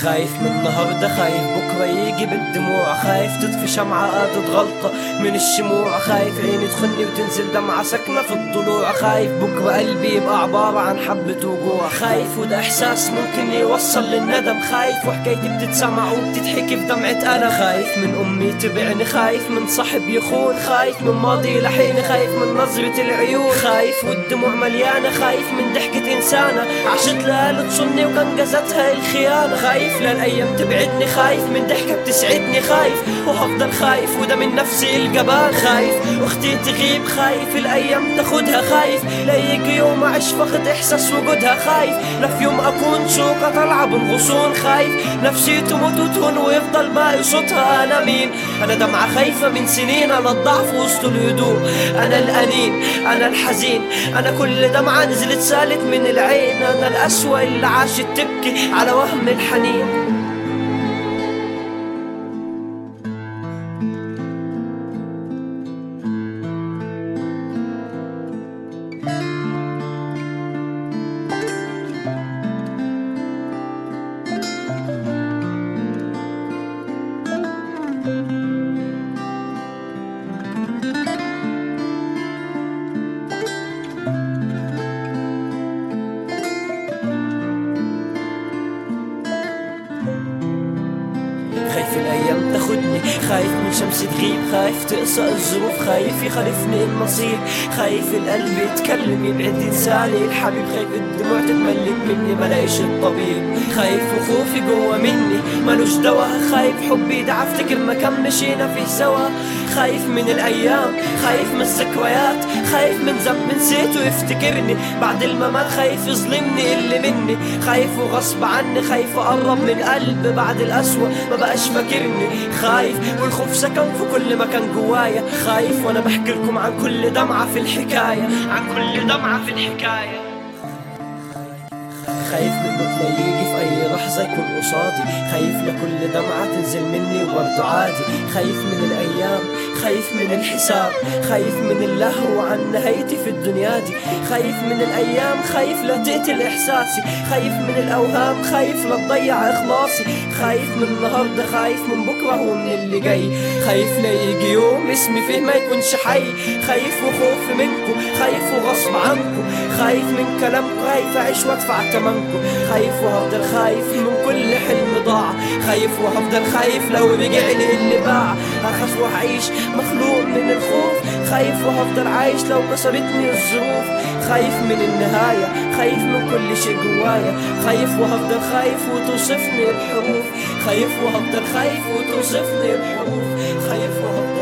خايف من النهارده خايف بكره يجي بالدموع خايف تطفي شمعة قادت غلطة من الشموع خايف عيني تخني وتنزل دمعة ساكنة في الضلوع خايف بكره قلبي يبقى عبارة عن حبة وجوع خايف وده احساس ممكن يوصل للندم خايف وحكايتي بتتسمع وبتتحكي في دمعة ألم خايف من أمي تبعني خايف من صاحب يخون خايف من ماضي لحين خايف من نظرة العيون خايف والدموع مليانة خايف من ضحكة إنسانة عشت لها تصني وكان جازتها الخيانة خايف للأيام تبعدني خايف من ضحكة بتسعدني خايف وهفضل خايف وده من نفسي الجبان خايف واختي تغيب خايف الأيام تاخدها خايف لا يجي يوم أعيش فقد إحساس وجودها خايف لا في يوم أكون شوكة طالعة بالغصون خايف نفسي تموت وتهون ويفضل باقي صوتها أنا مين أنا دمعة خايفة من سنين أنا الضعف وسط الهدوء أنا الأنين أنا الحزين أنا كل دمعة نزلت سالت من العين أنا الأسوأ اللي عاشت تبكي على وهم الحنين خايف الايام تاخدني خايف من شمس تغيب خايف تقسى الظروف خايف يخالفني النصيب خايف القلب يتكلم يبعد انساني الحبيب خايف الدموع تتملك مني ملاقيش الطبيب خايف وخوفي جوا مني ملوش دوا خايف حبي ده افتكر مكان مشينا فيه سوا خايف من الايام خايف من الذكريات خايف من ذنب نسيته يفتكرني بعد الممات خايف يظلمني اللي مني خايف وغصب عني خايف اقرب من قلب بعد القسوة ما بقاش فاكرني خايف والخوف سكن في كل مكان جوايا خايف وانا بحكي لكم عن كل دمعة في الحكاية عن كل دمعة في الحكاية خايف من الموت لا يجي في اي لحظة يكون قصادي خايف لكل دمعة تنزل مني وبرضه عادي خايف من الايام خايف من الحساب خايف من اللهو عن نهايتي في الدنيا دي خايف من الايام خايف لا تقتل احساسي خايف من الاوهام خايف لا تضيع اخلاصي خايف من النهارده خايف من بكره ومن اللي جاي خايف لا يجي يوم اسمي فيه ما يكونش حي خايف وخوف منكم خايف وغصب عنكم خايف من كلامكم خايف اعيش وادفع تمنكم خايف وهفضل خايف من كل حلم ضاع خايف وهفضل خايف لو رجع لي اللي باع هخاف وهعيش مخلوق من الخوف خايف وهفضل عايش لو كسرتني الظروف خايف من النهاية خايف من كل شيء جوايا خايف وهفضل خايف وتوصفني الحروف خايف وهفضل خايف وتوصفني الحروف خايف وهفضل